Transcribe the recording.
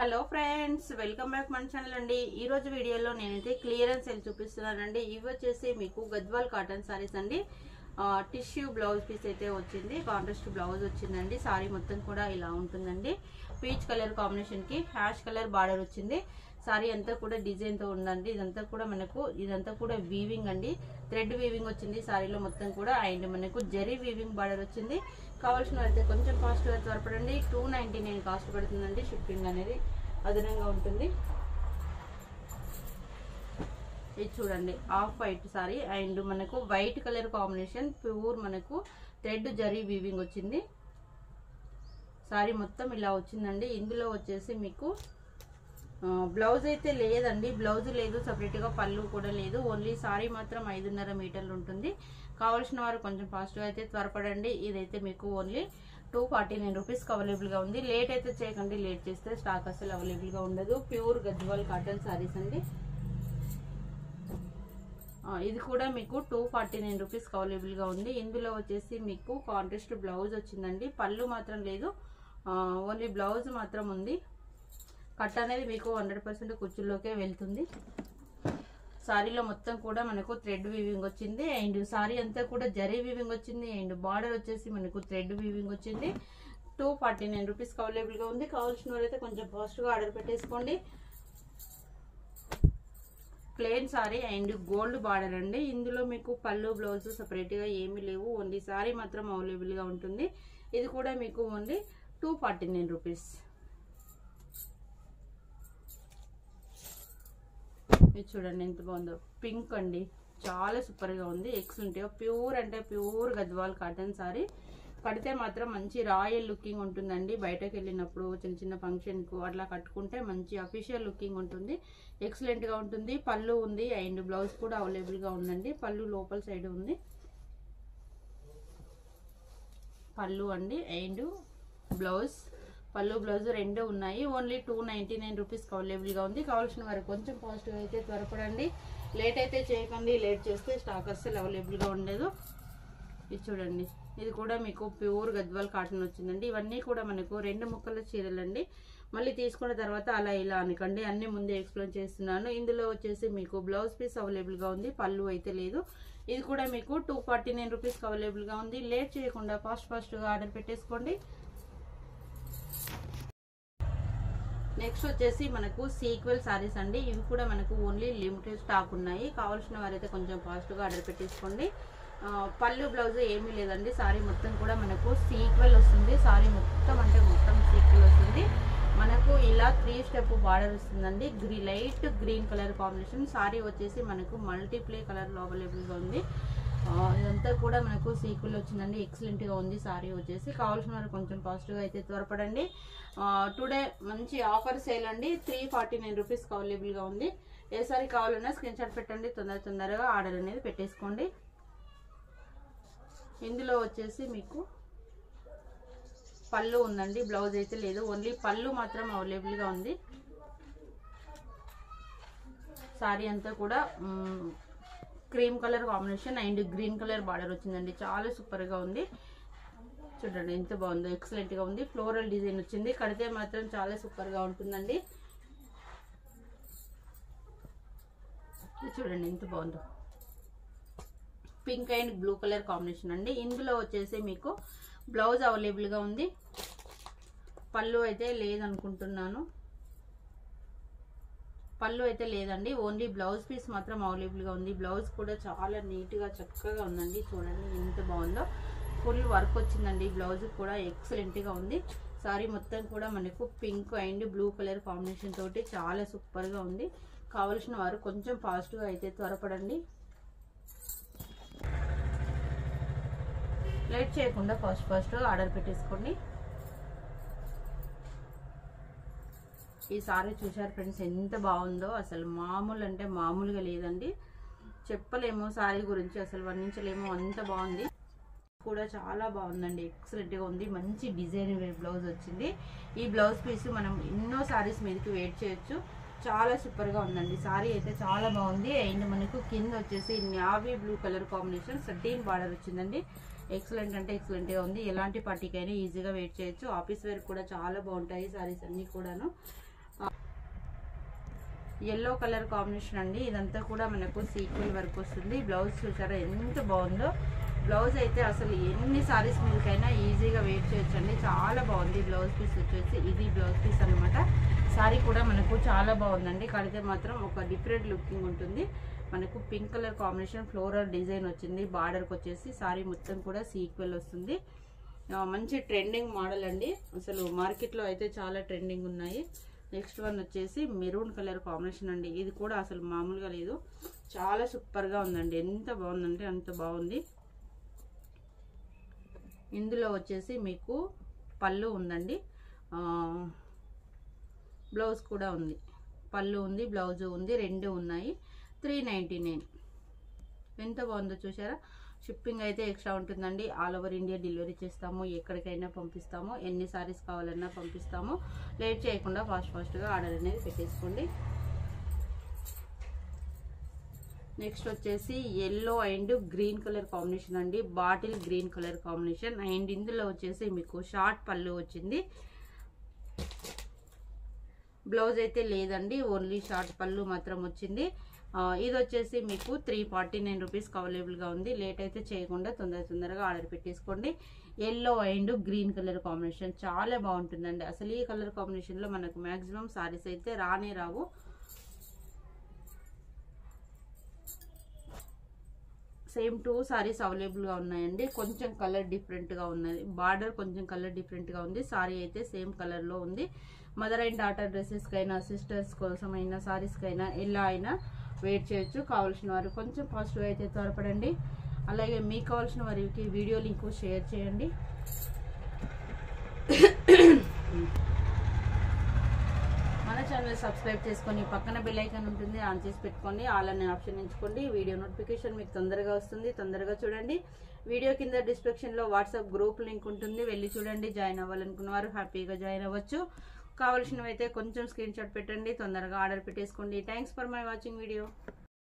hello friends welcome back మన channel అండి ఈ రోజు వీడియోలో నేనైతే క్లియరెన్స్ సెల్ చూపిస్తున్నానండి ఇవి వచ్చేసి మీకు గద్వాల్ కాటన్ సారీస్ అండి టిష్యూ బ్లౌజ్ పీస్ అయితే వచ్చింది కాంట్రాస్ట్ బ్లౌజ్ వచ్చిందండి సారీ మొత్తం కూడా ఇలా ఉంటుందండి పీచ్ కలర్ కాంబినేషన్ కి హ్యాష్ కలర్ బార్డర్ వచ్చింది సారీ అంతా కూడా డిజైన్ తో ఉందండి ఇదంతా కూడా మనకు ఇదంతా కూడా వీవింగ్ అండి థ్రెడ్ వీవింగ్ వచ్చింది సారీలో మొత్తం కూడా అండ్ మనకు జరీ వీవింగ్ బార్డర్ వచ్చింది కావాల్సిన అయితే కొంచెం కాస్ట్ గా త్వరపడండి టూ నైన్టీ నైన్ కాస్ట్ పడుతుందండి షిప్పింగ్ అనేది అదనంగా ఉంటుంది ఇది చూడండి ఆఫ్ వైట్ సారీ అండ్ మనకు వైట్ కలర్ కాంబినేషన్ ప్యూర్ మనకు థ్రెడ్ జరీ వీవింగ్ వచ్చింది సారీ మొత్తం ఇలా వచ్చిందండి ఇందులో వచ్చేసి మీకు బ్లౌజ్ అయితే లేదండి బ్లౌజ్ లేదు సపరేట్గా పళ్ళు కూడా లేదు ఓన్లీ సారీ మాత్రం ఐదున్నర మీటర్లు ఉంటుంది కావాల్సిన వారు కొంచెం ఫాస్ట్గా అయితే త్వరపడండి ఇదైతే మీకు ఓన్లీ టూ ఫార్టీ నైన్ రూపీస్కి అవైలబుల్గా ఉంది లేట్ అయితే చేయకండి లేట్ చేస్తే స్టాక్ అసలు అవైలబుల్గా ఉండదు ప్యూర్ గద్వాల్ కాటన్ సారీస్ అండి ఇది కూడా మీకు టూ ఫార్టీ నైన్ రూపీస్కి అవైలబుల్గా ఉంది ఇందులో వచ్చేసి మీకు కాంట్రాస్ట్ బ్లౌజ్ వచ్చిందండి పళ్ళు మాత్రం లేదు ఓన్లీ బ్లౌజ్ మాత్రం ఉంది కట్ అనేది మీకు హండ్రెడ్ పర్సెంట్ కుర్చీలోకే వెళ్తుంది సారీలో మొత్తం కూడా మనకు థ్రెడ్ వీవింగ్ వచ్చింది అండ్ సారీ అంతా కూడా జరీ వీవింగ్ వచ్చింది అండ్ బార్డర్ వచ్చేసి మనకు థ్రెడ్ వీవింగ్ వచ్చింది టూ ఫార్టీ నైన్ రూపీస్కి అవైలబుల్గా ఉంది కావాల్సిన వాళ్ళైతే కొంచెం ఫాస్ట్గా ఆర్డర్ పెట్టేసుకోండి plain sari and gold border అండి ఇందులో మీకు పళ్ళు బ్లౌజ్ సపరేట్గా ఏమీ లేవు ఓన్లీ సారీ మాత్రం అవైలబుల్గా ఉంటుంది ఇది కూడా మీకు only two forty nine rupees ఇది చూడండి ఎంత బాగుందో పింక్ అండి చాలా సూపర్గా ఉంది ఎక్సలెంట్ ప్యూర్ అంటే ప్యూర్ గద్వాల్ కాటన్ సారీ కడితే మాత్రం మంచి రాయల్ లుకింగ్ ఉంటుందండి బయటకు వెళ్ళినప్పుడు చిన్న చిన్న ఫంక్షన్కు అట్లా కట్టుకుంటే మంచి అఫీషియల్ లుకింగ్ ఉంటుంది ఎక్సలెంట్గా ఉంటుంది పళ్ళు ఉంది అండ్ బ్లౌజ్ కూడా అవైలబుల్గా ఉందండి పళ్ళు లోపల సైడ్ ఉంది పళ్ళు అండి అండ్ బ్లౌజ్ పళ్ళు బ్లౌజ్ రెండు ఉన్నాయి ఓన్లీ టూ నైంటీ నైన్ రూపీస్కి అవైలబుల్గా ఉంది కావాల్సిన వారికి కొంచెం పాజిటివ్ అయితే త్వరపడండి లేట్ అయితే చేయకండి లేట్ చేస్తే స్టాక్ అస్సలు అవైలబుల్గా ఉండదు ఇది చూడండి ఇది కూడా మీకు ప్యూర్ గద్వాల్ కాటన్ వచ్చిందండి ఇవన్నీ కూడా మనకు రెండు ముక్కల చీరలండి మళ్ళీ తీసుకున్న తర్వాత అలా ఇలా అనకండి అన్ని ముందే ఎక్స్ప్లెయిన్ చేస్తున్నాను ఇందులో వచ్చేసి మీకు బ్లౌజ్ పీస్ అవైలబుల్గా ఉంది పళ్ళు అయితే లేదు ఇది కూడా మీకు టూ ఫార్టీ నైన్ రూపీస్కి అవైలబుల్గా ఉంది లేట్ చేయకుండా ఫాస్ట్ ఫాస్ట్గా ఆర్డర్ పెట్టేసుకోండి నెక్స్ట్ వచ్చేసి మనకు సీక్వెల్ సారీస్ అండి ఇవి కూడా మనకు ఓన్లీ లిమిటెడ్ స్టాక్ ఉన్నాయి కావాల్సిన వారైతే కొంచెం ఫాస్ట్గా ఆర్డర్ పెట్టేసుకోండి పళ్ళు బ్లౌజ్ ఏమీ లేదండి సారీ మొత్తం కూడా మనకు సీక్వెల్ వస్తుంది సారీ మొత్తం అంటే మొత్తం సీక్వెల్ వస్తుంది మనకు ఇలా త్రీ స్టెప్ బార్డర్ వస్తుందండి గ్రీ light green colour combination sari వచ్చేసి మనకు మల్టీప్లే కలర్లో అవైలబుల్గా ఉంది ఇదంతా కూడా మనకు సీక్వెల్ వచ్చిందండి ఎక్సలెంట్గా ఉంది సారీ వచ్చేసి కావాల్సిన వారు కొంచెం పాజిటివ్గా అయితే త్వరపడండి టుడే మంచి ఆఫర్ సేల్ అండి త్రీ ఫార్టీ నైన్ రూపీస్కి అవైలబుల్గా ఉంది ఏ సారీ కావాలన్నా స్క్రీన్ షాట్ పెట్టండి తొందర తొందరగా ఆర్డర్ అనేది పెట్టేసుకోండి ఇందులో వచ్చేసి మీకు పళ్ళు ఉందండి బ్లౌజ్ అయితే లేదు ఓన్లీ పళ్ళు మాత్రం అవైలబుల్గా ఉంది సారీ అంతా కూడా cream colour combination and green colour border వచ్చిందండి చాలా సూపర్గా ఉంది చూడండి ఎంత బాగుందో ఎక్సలెంట్గా ఉంది ఫ్లోరల్ డిజైన్ వచ్చింది కడితే మాత్రం చాలా సూపర్గా ఉంటుందండి చూడండి ఎంత బాగుందో pink and blue colour combination అండి ఇందులో వచ్చేసి మీకు బ్లౌజ్ అవైలబుల్గా ఉంది పళ్ళు అయితే లేదనుకుంటున్నాను పళ్ళు అయితే లేదండి ఓన్లీ బ్లౌజ్ పీస్ మాత్రం అవైలబుల్గా ఉంది బ్లౌజ్ కూడా చాలా నీట్గా చక్కగా ఉందండి చూడండి ఎంత బాగుందో ఫుల్ వర్క్ వచ్చిందండి బ్లౌజ్ కూడా ఎక్సలెంట్గా ఉంది సారీ మొత్తం కూడా మనకు pink and blue colour combination తోటి చాలా సూపర్గా ఉంది కావలసిన వారు కొంచెం ఫాస్ట్గా అయితే త్వరపడండి లేట్ చేయకుండా ఫస్ట్ ఫస్ట్ ఆర్డర్ పెట్టేసుకోండి ఈ సారీ చూసారు ఫ్రెండ్స్ ఎంత బాగుందో అసలు మామూలు అంటే మామూలుగా లేదండి చెప్పలేము సారీ గురించి అసలు వర్ణించలేము అంత బాగుంది కూడా చాలా బాగుందండి ఎక్సలెంట్గా ఉంది మంచి డిజైన్ బ్లౌజ్ వచ్చింది ఈ బ్లౌజ్ పీస్ మనం ఎన్నో సారీస్ మీదకి వెయిట్ చేయొచ్చు చాలా సూపర్గా ఉందండి సారీ అయితే చాలా బాగుంది అండ్ మనకు కింద వచ్చేసి నావీ బ్లూ కలర్ కాంబినేషన్ సర్టీన్ బార్డర్ వచ్చిందండి ఎక్సలెంట్ అంటే ఎక్సలెంట్గా ఉంది ఎలాంటి పార్టీకైనా ఈజీగా వెయిట్ చేయొచ్చు ఆఫీస్ వేర్ కూడా చాలా బాగుంటాయి సారీస్ అన్నీ కూడాను ఎల్లో కలర్ కాంబినేషన్ అండి ఇదంతా కూడా మనకు సీక్వెల్ వర్క్ వస్తుంది బ్లౌజ్ చూసారా ఎంత బాగుందో బ్లౌజ్ అయితే అసలు ఎన్ని సారీస్ మీదకైనా ఈజీగా వేర్ చేయొచ్చు అండి చాలా బాగుంది బ్లౌజ్ పీస్ వచ్చేసి ఇది బ్లౌజ్ పీస్ అనమాట సారీ కూడా మనకు చాలా బాగుందండి కడితే మాత్రం ఒక డిఫరెంట్ లుకింగ్ ఉంటుంది మనకు pink colour combination floral design వచ్చింది బార్డర్కి వచ్చేసి సారీ మొత్తం కూడా సీక్వెల్ వస్తుంది ఆ, మంచి ట్రెండింగ్ మోడల్ అండి అసలు మార్కెట్లో అయితే చాలా ట్రెండింగ్ ఉన్నాయి నెక్స్ట్ వన్ వచ్చేసి మెరూన్ కలర్ కాంబినేషన్ అండి ఇది కూడా అసలు మామూలుగా లేదు చాలా సూపర్గా ఉందండి ఎంత బాగుందంటే అంత బాగుంది ఇందులో వచ్చేసి మీకు పళ్ళు ఉందండి ఆ, బ్లౌజ్ కూడా ఉంది పళ్ళు ఉంది బ్లౌజ్ ఉంది రెండు ఉన్నాయి త్రీ నైంటీ నైన్ ఎంత బాగుందో చూసారా షిప్పింగ్ అయితే ఎక్స్ట్రా ఉంటుందండి ఆల్ ఓవర్ ఇండియా డెలివరీ చేస్తాము ఎక్కడికైనా పంపిస్తాము ఎన్ని సారీస్ కావాలన్నా పంపిస్తాము లేట్ చేయకుండా ఫాస్ట్ ఫాస్ట్గా ఆర్డర్ అనేది పెట్టేసుకోండి నెక్స్ట్ వచ్చేసి yellow and green colour combination అండి bottle green colour combination and ఇందులో వచ్చేసి మీకు షార్ట్ పళ్ళు వచ్చింది బ్లౌజ్ అయితే లేదండి ఓన్లీ షార్ట్ పళ్ళు మాత్రం వచ్చింది ఆ, ఇది వచ్చేసి మీకు త్రీ ఫార్టీ నైన్ రూపీస్కి అవైలబుల్గా ఉంది లేట్ అయితే చేయకుండా తొందర తొందరగా ఆర్డర్ పెట్టేసుకోండి yellow and green colour combination చాలా బాగుంటుందండి అసలు ఈ కలర్ కాంబినేషన్లో మనకు మ్యాక్సిమం సారీస్ అయితే రానే రావు సేమ్ టూ సారీస్ అవైలబుల్గా ఉన్నాయండి కొంచెం కలర్ డిఫరెంట్గా ఉన్నది బార్డర్ కొంచెం కలర్ డిఫరెంట్గా ఉంది సారీ అయితే సేమ్ కలర్లో ఉంది మదర్ అండ్ డాటర్ డ్రెస్సెస్కైనా సిస్టర్స్ కోసమైనా సారీస్కైనా ఎలా అయినా వెయిట్ చేయొచ్చు కావాల్సిన వారు కొంచెం పాజిటివ్ అయితే త్వరపడండి అలాగే మీకు కావాల్సిన వారికి వీడియో లింక్ షేర్ చేయండి మన ఛానల్ సబ్స్క్రైబ్ చేసుకొని పక్కన బెల్ ఐకాన్ ఉంటుంది ఆన్ చేసి పెట్టుకోండి ఆల్ అనే ఆప్షన్ ఎంచుకోండి వీడియో నోటిఫికేషన్ మీకు తొందరగా వస్తుంది తొందరగా చూడండి వీడియో కింద డిస్క్రిప్షన్లో వాట్సాప్ గ్రూప్ లింక్ ఉంటుంది వెళ్ళి చూడండి జాయిన్ అవ్వాలనుకున్న వారు హ్యాపీగా జాయిన్ అవ్వచ్చు కావాల్సినవి అయితే కొంచెం స్క్రీన్ షాట్ పెట్టండి తొందరగా ఆర్డర్ పెట్టేసుకోండి thanks for my watching video